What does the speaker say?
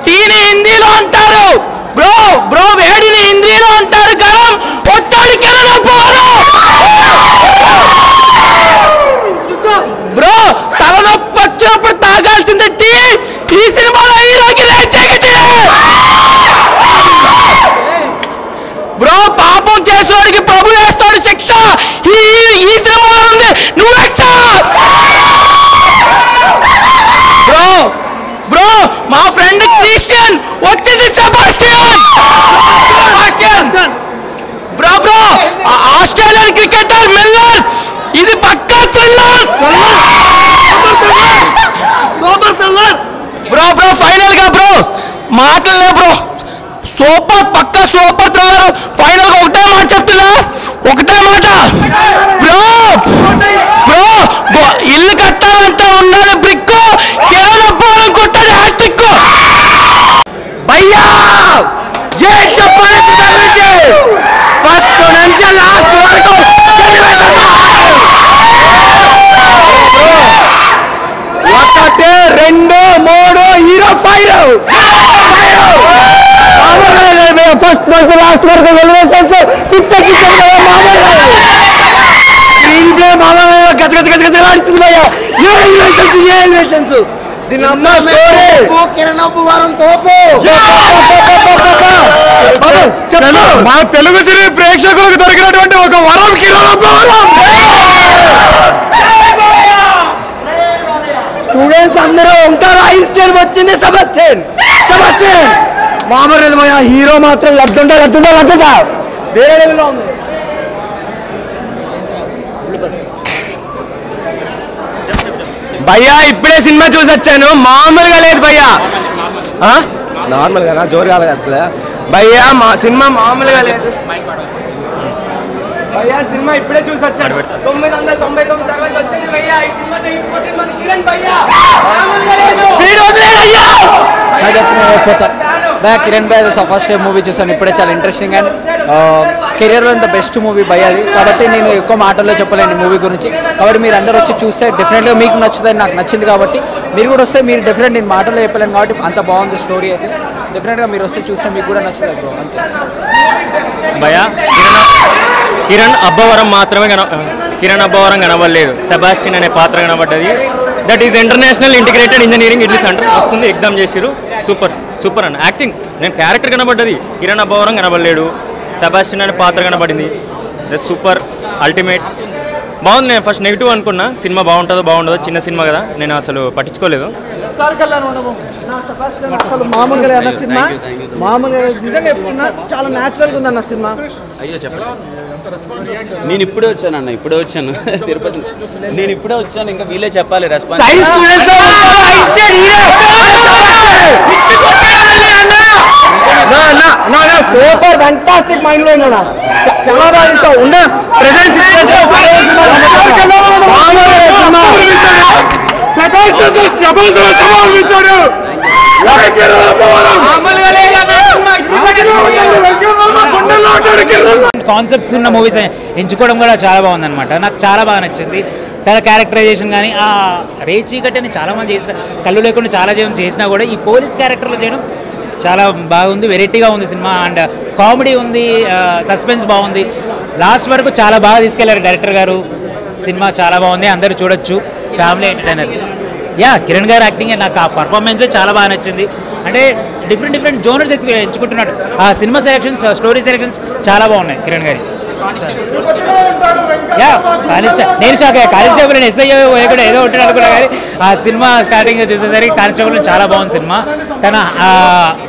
టీని హిందీలో అంటారు బ్రో బ్రో వేడిని హిందీలో అంటారు గరం ఒత్తాడి కిరణ్ అబ్బవరం బ్రో తలనొప్పి వచ్చినప్పుడు తాగాల్సింది టీ ఈ సినిమాలో హీరోకి రేచగటి బ్రో పాపం చేసేవాడికి ప్రభు వేస్తాడు శిక్ష ఈ ఈ సినిమాలో ఉంది నువ్వు రక్ష బ్రో బ్రో మా ఫ్రెండ్ క్రిస్టియన్ వచ్చింది సెబాస్టియన్ సెబాస్టియన్ బ్రో బ్రో ఆ- ఆస్ట్రేలియన్ క్రికెటర్ మిల్లర్ ఇది పక్కా thriller super thriller bro bro final గా బ్రో మాటలే బ్రో సూపర్ పక్కా సూపర్ థ్రిల్లర్ ఫైనల్ గా ఒకటే మాట చెప్తున్నా ఒకటే మాట బ్రో బ్రో గో- ఇల్లు కట్టాలంటే ఉండాలి బ్రిక్ కేవలం కొట్టది హ్యాట్రిక్ భయ్యా ఏ చెప్పాలి ఫస్ట్ నుంచి లాస్ట్ వరకు ఒకటి రెండు మూడు హీరో ఫైవ్ ఫస్ట్ నుంచి లాస్ట్ వరకు ఎలివేషన్స్ కిట్ స్క్రీన్ ప్లే మామూలు గజ గజ గజ గజ ఆడుతుంది భయ్యా ఏ ఎలివేషన్స్ ఏ ఎలివేషన్స్ దీని అమ్మ స్టోరీ కిరణ్ వారం తోపు చెప్పు మా తెలుగు సినీ ప్రేక్షకులకు దొరికినటువంటి ఒక వరం స్టూడెంట్స్ అందరూ ఉంటారు ఐన్స్టైన్ వచ్చింది సెబస్టియన్ సెబస్టియన్ మామూలు లేదు భయ్యా హీరో మాత్రం లడ్డుంటా లడ్డుంటా లడ్డుంటా వేరే లెవెల్లో ఉంది భయ్యా ఇప్పుడే సినిమా చూసి వచ్చాను మామూలుగా లేదు భయ్యా నార్మల్ గా జోరు కాలేదు భయ్యా మా సినిమా మామూలుగా లేదు భయ్యా సినిమా ఇప్పుడే చూసి వచ్చాను తొమ్మిది వందల తొంభై తొమ్మిది తర్వాత వచ్చింది భయ్యా ఈ సినిమా తెలియకపోతే మన కిరణ్ భయ్యా మామూలుగా లేదు వీడు వదిలేడయ్యా నాకు చెప్తున్నా బా కిరణ్ బాయ్ ఫస్ట్ టైం మూవీ చూసాను ఇప్పుడే చాలా ఇంట్రెస్టింగ్ అండ్ కెరియర్లో ద బెస్ట్ మూవీ బై అది కాబట్టి నేను ఎక్కువ మాటల్లో చెప్పలేను మూవీ గురించి కాబట్టి మీరు అందరూ వచ్చి చూస్తే డెఫినెట్గా మీకు నచ్చుతుంది నాకు నచ్చింది కాబట్టి మీరు కూడా వస్తే మీరు డెఫినెట్ నేను మాటల్లో చెప్పలేను కాబట్టి అంత బాగుంది స్టోరీ అయితే డెఫినెట్గా మీరు వస్తే చూస్తే మీకు కూడా నచ్చుతుంది బ్రో అంతే భయ కిరణ్ కిరణ్ అబ్బవరం మాత్రమే కన కిరణ్ అబ్బవరం కనబడలేదు సెబాస్టిన్ అనే పాత్ర కనబడ్డది that is international integrated engineering ఇట్లీ సెంటర్ వస్తుంది ఎగ్జామ్ చేసిరు సూపర్ సూపర్ అన్న యాక్టింగ్ నేను క్యారెక్టర్ కనబడ్డది కిరణ్ అబ్బవరం కనబడలేడు సెబాస్టిన్ అనే పాత్ర కనబడింది దట్ సూపర్ అల్టిమేట్ బాగుంది నేను ఫస్ట్ నెగిటివ్ అనుకున్నా సినిమా బాగుంటుందో బాగుంటుందో చిన్న సినిమా కదా నేను అసలు పట్టించుకోలేదు అసలు మామూలుగా లేదు అన్న సినిమా మామూలుగా లేదు. నిజంగా చెప్తున్నా చాలా న్యాచురల్ గా ఉంది అన్న సినిమా నేను ఇప్పుడే వచ్చాను అన్న ఇప్పుడే వచ్చాను తిరుపతి నేను ఇప్పుడే వచ్చాను ఇంకా వీళ్ళే చెప్పాలి రెస్పాన్స్ సైన్స్ స్టూడెంట్స్ లో ఉంటారు ఐన్స్టైన్ సూపర్ ఫ్యాంటాస్టిక్ మైండ్ లో ఉందన్న చ- చాలా బాగా ఇస్తావు ఉన్న ప్రెసెంట్ కాన్సెప్ట్స్ ఉన్న మూవీస్ ఎంచుకోవడం కూడా చాలా బాగుందన్నమాట నాకు చాలా బాగా నచ్చింది తన క్యారెక్టరైజేషన్ కానీ ఆ రేచి అని చాలా మంది చేసిన కళ్ళు లేకుండా చాలా చేయడం చేసినా కూడా ఈ పోలీస్ క్యారెక్టర్లో చేయడం చాలా బాగుంది వెరైటీగా ఉంది సినిమా అండ్ కామెడీ ఉంది సస్పెన్స్ బాగుంది లాస్ట్ వరకు చాలా బాగా తీసుకెళ్లారు డైరెక్టర్ గారు సినిమా చాలా బాగుంది అందరూ చూడొచ్చు ఫ్యామిలీ ఎంటర్టైనర్ యా కిరణ్ గారు యాక్టింగ్ నాకు ఆ పర్ఫార్మెన్సే చాలా బాగా నచ్చింది అంటే డిఫరెంట్ డిఫరెంట్ జోనర్స్ ఎంచుకుంటున్నాడు ఆ సినిమా సెలెక్షన్స్ స్టోరీ సెలెక్షన్స్ చాలా బాగున్నాయి కిరణ్ గారి యా కానిస్టేబుల్ నేను షాక్ అయ్యా కానిస్టేబుల్ నేను ఎస్ఐ కూడా ఏదో ఉంటాడు అనుకున్నా కానీ ఆ సినిమా స్టార్టింగ్ చూసేసరికి కానిస్టేబుల్ చాలా బాగుంది సినిమా తన ఆ